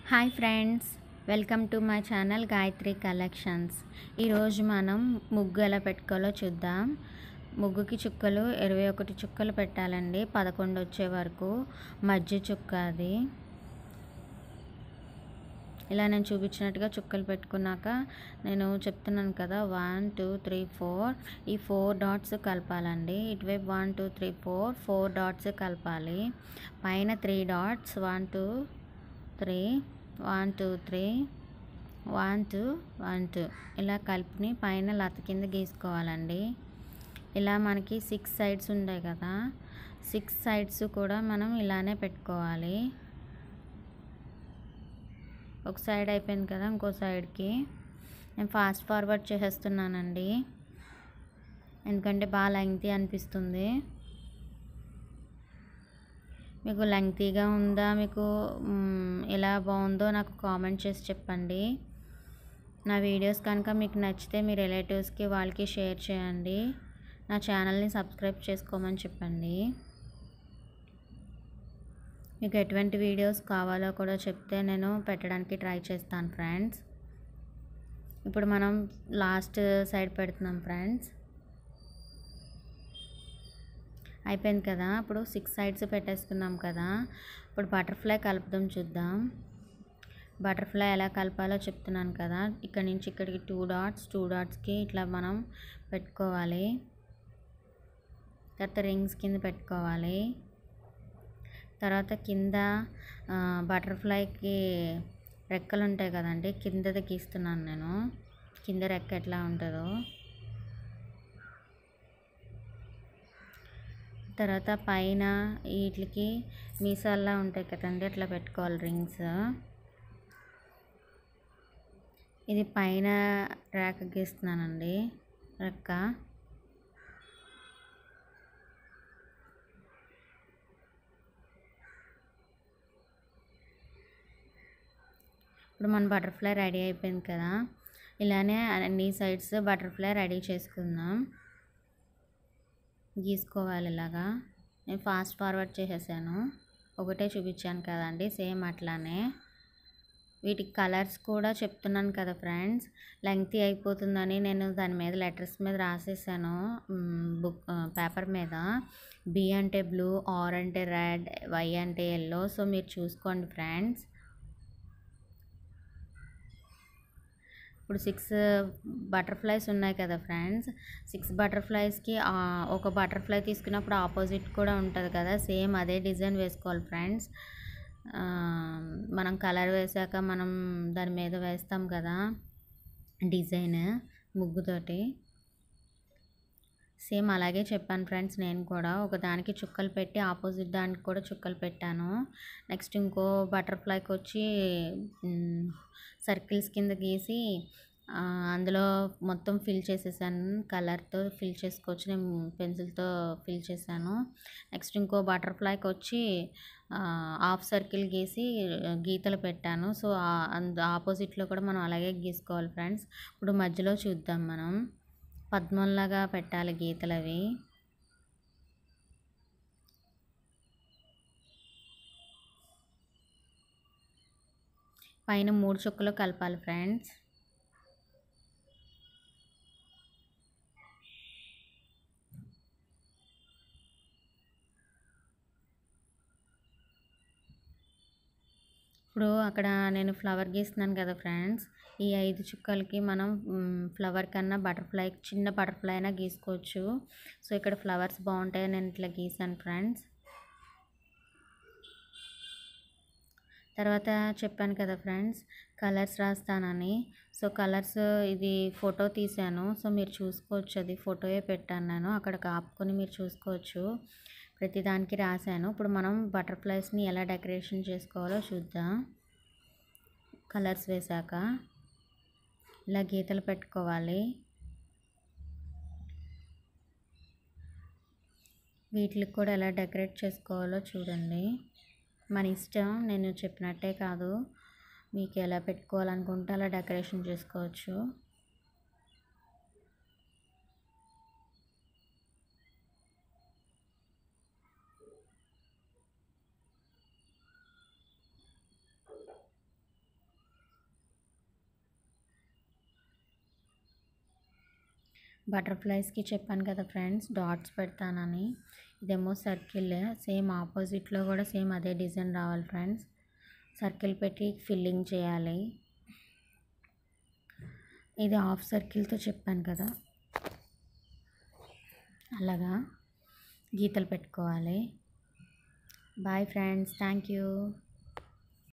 hi friends welcome to my channel Gayatri collections ఈరోజు మనం ముగ్గు ఎలా పెట్టుకోవాలో చూద్దాం ముగ్గుకి చుక్కలు ఇరవై ఒకటి చుక్కలు పెట్టాలండి పదకొండు వచ్చే వరకు మధ్య చుక్క అది ఇలా నేను చూపించినట్టుగా చుక్కలు పెట్టుకున్నాక నేను చెప్తున్నాను కదా వన్ టూ త్రీ ఫోర్ ఈ ఫోర్ డాట్స్ కలపాలండి ఇటువైపు one two three four four dots కలపాలి పైన three dots one two three one two three one two one two ఇలా కలిపి పైన లత కింద గీసుకోవాలండి ఇలా మనకి సిక్స్ సైడ్స్ ఉంటాయి కదా సిక్స్ సైడ్స్ కూడా మనం ఇలానే పెట్టుకోవాలి ఒక సైడ్ అయిపోయింది కదా ఇంకో సైడ్కి నేను ఫాస్ట్ ఫార్వర్డ్ చేసేస్తున్నానండి ఎందుకంటే బాగా లెంగ్తీ అనిపిస్తుంది మీకు లెంగ్తీగా ఉందా మీకు మ్, ఎలా బాగుందో నాకు కామెంట్ చేసి చెప్పండి నా వీడియోస్ కనుక మీకు నచ్చితే మీ రిలేటివ్స్కి వాళ్ళకి షేర్ చేయండి నా ఛానల్ని సబ్స్క్రైబ్ చేసుకోమని చెప్పండి మీకు ఎటువంటి వీడియోస్ కావాలో కూడా చెప్తే నేను పెట్టడానికి ట్రై చేస్తాను ఫ్రెండ్స్ ఇప్పుడు మనం లాస్ట్ సైడ్ పెడుతున్నాం ఫ్రెండ్స్ అయిపోయింది కదా ఇప్పుడు సిక్స్ సైడ్స్ పెట్టేసుకున్నాం కదా ఇప్పుడు బటర్ఫ్లై కలుపుదాం చూద్దాం బటర్ఫ్లై ఎలా కలపాలో చెప్తున్నాను కదా ఇక్కడ నుంచి ఇక్కడికి టూ డాట్స్ టూ డాట్స్కి ఇట్లా మనం పెట్టుకోవాలి తర్వాత రింగ్స్ కింద పెట్టుకోవాలి తర్వాత కింద బటర్ఫ్లైకి రెక్కలు ఉంటాయి కదండి కిందది గీస్తున్నాను నేను కింద రెక్క ఎట్లా ఉంటుందో తర్వాత పైన వీటికి మీసాల్లా ఉంటాయి కదండి అట్లా పెట్టుకోవాలి రింగ్స్ ఇది పైన ర్యాక్ గీస్తున్నానండి రెక్క ఇప్పుడు మన బటర్ఫ్లై రెడీ అయిపోయింది కదా ఇలానే అన్ని సైడ్స్ బటర్ఫ్లై రెడీ చేసుకుందాం గీసుకోవాలి ఇలాగా నేను ఫాస్ట్ ఫార్వర్డ్ చేసేసాను ఒకటే చూపించాను కదండి సేమ్ అట్లానే వీటికి కలర్స్ కూడా చెప్తున్నాను కదా ఫ్రెండ్స్ లెంగ్తీ అయిపోతుందని నేను దాని మీద లెటర్స్ మీద రాసేసాను బుక్ పేపర్ మీద బి అంటే బ్లూ ఆర్ అంటే రెడ్ వై అంటే ఎల్లో సో మీరు చూసుకోండి ఫ్రెండ్స్ ఇప్పుడు సిక్స్ బటర్ఫ్లైస్ ఉన్నాయి కదా ఫ్రెండ్స్ సిక్స్ బటర్ఫ్లైస్కి ఒక బటర్ఫ్లై తీసుకున్నప్పుడు ఆపోజిట్ కూడా ఉంటుంది కదా సేమ్ అదే డిజైన్ వేసుకోవాలి ఫ్రెండ్స్ మనం కలర్ వేసాక మనం దాని మీద వేస్తాం కదా డిజైన్ ముగ్గుతోటి సేమ్ అలాగే చెప్పాను ఫ్రెండ్స్ నేను కూడా ఒక దానికి చుక్కలు పెట్టి ఆపోజిట్ దానికి కూడా చుక్కలు పెట్టాను నెక్స్ట్ ఇంకో బటర్ఫ్లైకి వచ్చి సర్కిల్స్ కింద గీసి ఆ, అందులో మొత్తం ఫిల్ చేసేసాను కలర్తో ఫిల్ చేసుకోవచ్చు నేను పెన్సిల్తో ఫిల్ చేశాను నెక్స్ట్ ఇంకో బటర్ఫ్లైకి వచ్చి హాఫ్ సర్కిల్ గీసి గీతలు పెట్టాను సో అందు ఆపోజిట్లో కూడా మనం అలాగే గీసుకోవాలి ఫ్రెండ్స్ ఇప్పుడు మధ్యలో చూద్దాం మనం పద్మంలాగా పెట్టాలి గీతలు అవి పైన మూడు చుక్కలు కలపాలి ఫ్రెండ్స్ ఇప్పుడు అక్కడ నేను ఫ్లవర్ గీస్తున్నాను కదా ఫ్రెండ్స్ ఈ ఐదు చుక్కలకి మనం మ్, ఫ్లవర్ కన్నా బటర్ఫ్లై చిన్న బటర్ఫ్లై అయినా గీసుకోవచ్చు సో ఇక్కడ ఫ్లవర్స్ బాగుంటాయి నేను ఇట్లా గీసాను ఫ్రెండ్స్ తర్వాత చెప్పాను కదా ఫ్రెండ్స్ కలర్స్ రాస్తానని సో కలర్స్ ఇది ఫోటో తీశాను సో మీరు చూసుకోవచ్చు అది ఫోటోయే పెట్టాను నేను అక్కడికి ఆపుకొని మీరు చూసుకోవచ్చు ప్రతి దానికి రాశాను ఇప్పుడు మనం బటర్ఫ్లైస్ని ఎలా డెకరేషన్ చేసుకోవాలో చూద్దాం కలర్స్ వేశాక ఇలా గీతలు పెట్టుకోవాలి వీటికి కూడా ఎలా డెకరేట్ చేసుకోవాలో చూడండి మన ఇష్టం నేను చెప్పినట్టే కాదు మీకు ఎలా పెట్టుకోవాలనుకుంటే అలా డెకరేషన్ చేసుకోవచ్చు బటర్ఫ్లైస్కి చెప్పాను కదా ఫ్రెండ్స్ డాట్స్ పెడతానని ఇదేమో సర్కిల్ సేమ్ ఆపోజిట్లో కూడా సేమ్ అదే డిజైన్ రావాలి ఫ్రెండ్స్ సర్కిల్ పెట్టి ఫిల్లింగ్ చేయాలి ఇది హాఫ్ సర్కిల్తో చెప్పాను కదా అలాగా గీతలు పెట్టుకోవాలి బాయ్ ఫ్రెండ్స్ థ్యాంక్ యూ